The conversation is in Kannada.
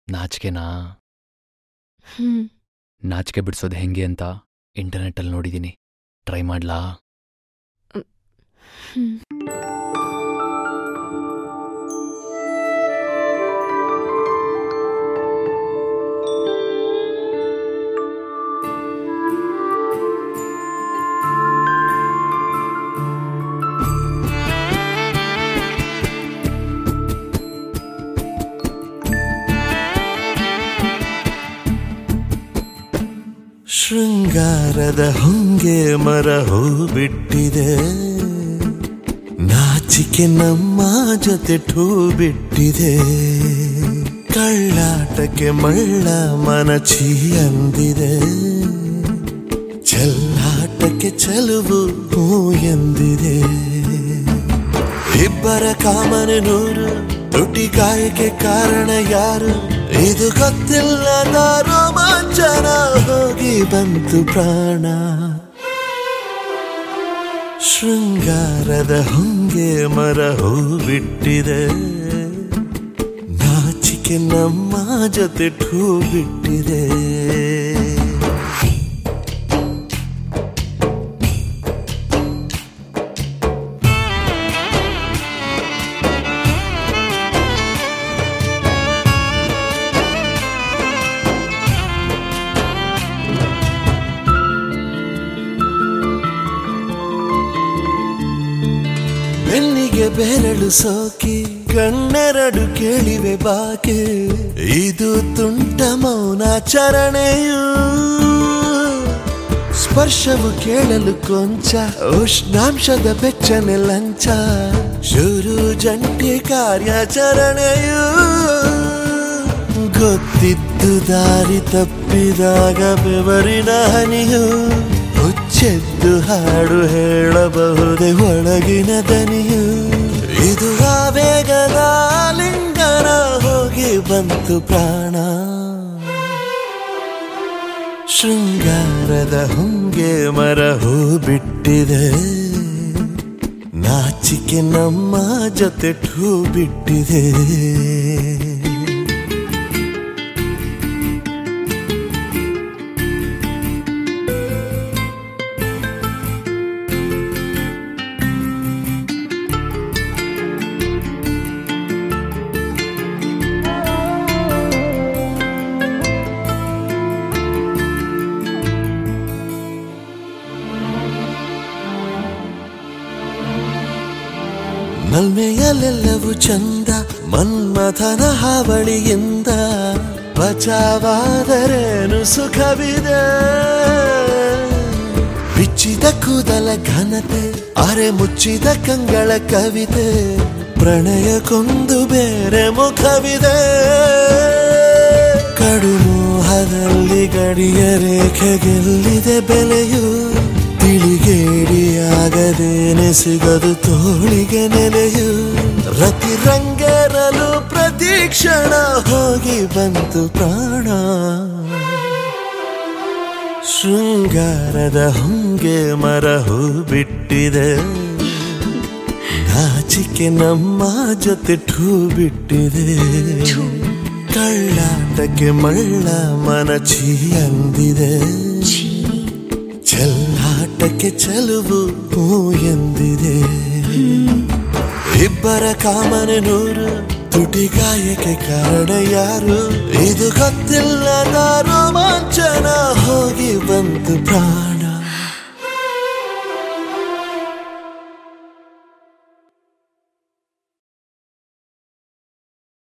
ನಾಚಿಕೆನಾ ಹ್ಮ್ ನಾಚಿಕೆ ಬಿಡಿಸೋದು ಹೆಂಗೆ ಅಂತ ಇಂಟರ್ನೆಟ್ಟಲ್ಲಿ ನೋಡಿದ್ದೀನಿ ಟ್ರೈ ಮಾಡ್ಲಾ ಹ್ಮ್ ಶೃಂಗಾರದ ಹೊಂಗೆ ಮರ ಹೂ ಬಿಟ್ಟಿದೆ ನಾಚಿಕೆ ನಮ್ಮ ಜೊತೆ ಠೂ ಬಿಟ್ಟಿದೆ ಕಳ್ಳಾಟಕ್ಕೆ ಮಳ್ಳ ಮನಚಿ ಅಂದಿದೆ ಚೆಲ್ಲಾಟಕ್ಕೆ ಚೆಲುವು ಹೂ ಎಂದಿದೆ ಇಬ್ಬರ ಕಾಮನೆ ನೂರು ತುಟಿ ಕಾಯಕ್ಕೆ ಕಾರಣ ಯಾರು ಇದು ಗೊತ್ತಿಲ್ಲದ ರೋಮಾಂಚನ ಹೋಗಿ ಬಂತು ಪ್ರಾಣ ಶೃಂಗಾರದ ಹೊಂಗೆ ಮರ ಹೂ ಬಿಟ್ಟಿದೆ ನಾಚಿಕೆ ನಮ್ಮ ಜೊತೆ ಠೂ ಬಿಟ್ಟಿದೆ ಬೆನ್ನಿಗೆ ಬೆರಳು ಸೋಕಿ ಕಣ್ಣೆರಡು ಕೇಳಿವೆ ಬಾಕಿ ಇದು ತುಂಟ ಮೌನಾಚರಣೆಯು ಸ್ಪರ್ಶವು ಕೇಳಲು ಕೊಂಚ ಉಷ್ಣಾಂಶದ ಬೆಚ್ಚನೆ ಲಂಚ ಶುರು ಜಂಟಿ ಕಾರ್ಯಾಚರಣೆಯು ಗೊತ್ತಿದ್ದು ದಾರಿ ತಪ್ಪಿದಾಗ ಬೆವರಿನ ಹನಿಯು ಹುಚ್ಚೆದ್ದು ಹಾಡು ಹೇಳಬಹುದೇ ಒಳಗಿನ ದನಿಯು ಇದು ಆವೇಗದ ಲಿಂಗನ ಹೋಗಿ ಬಂತು ಪ್ರಾಣ ಶೃಂಗಾರದ ಹೊಂಗೆ ಮರ ಹೂ ಬಿಟ್ಟಿದೆ ನಾಚಿಕೆ ನಮ್ಮ ಜೊತೆ ಠೂ ಬಿಟ್ಟಿದೆ ನಲ್ಮೆಯಲ್ಲೆಲ್ಲವೂ ಚಂದ ಮನ್ಮಥನ ಹಾವಳಿಯಿಂದ ಬಚಾವಾದರೇನು ಸುಖವಿದೆ ಬಿಚ್ಚಿದ ಕೂದಲ ಘನತೆ ಅರೆ ಮುಚ್ಚಿದ ಕಂಗಳ ಕವಿತೆ ಪ್ರಣಯಕ್ಕೊಂದು ಬೇರೆ ಮುಖವಿದೆ ಕಡುಮೋಹದಲ್ಲಿ ಗಡಿಯ ರೇಖೆಗೆಲ್ಲಿದೆ ಬೆಲೆಯು ತಿಳಿಗೇಡಿಯಾಗದೇನೆ ಸಿಗದು ತೋಳಿಗೆ ನೆಲೆಯು ರತಿ ರಂಗೇರಲು ಪ್ರತೀಕ್ಷಣ ಹೋಗಿ ಬಂತು ಪ್ರಾಣ ಶೃಂಗಾರದ ಹೊಂಗೆ ಮರ ಹೂ ಬಿಟ್ಟಿದೆ ನಾಚಿಕೆ ನಮ್ಮ ಜೊತೆ ಠೂ ಬಿಟ್ಟಿದೆ ಕಳ್ಳಾಟಕ್ಕೆ ಮಳ್ಳ ಮನಚಿ ಅಂದಿದೆ ಛೀ ಚೆಲ್ಲಾಟಕ್ಕೆ ಚೆಲುವು ಹೂ ಎಂದಿದೆ ಇಬ್ಬರ ಕಾಮನೆ ನೂರು ತುಟಿ ಗಾಯಕ್ಕೆ ಕಾರಣ ಯಾರು ಇದು ಗೊತ್ತಿಲ್ಲದ ರೋಮಾಂಚನ ಹೋಗಿ ಬಂತು ಪ್ರಾಣ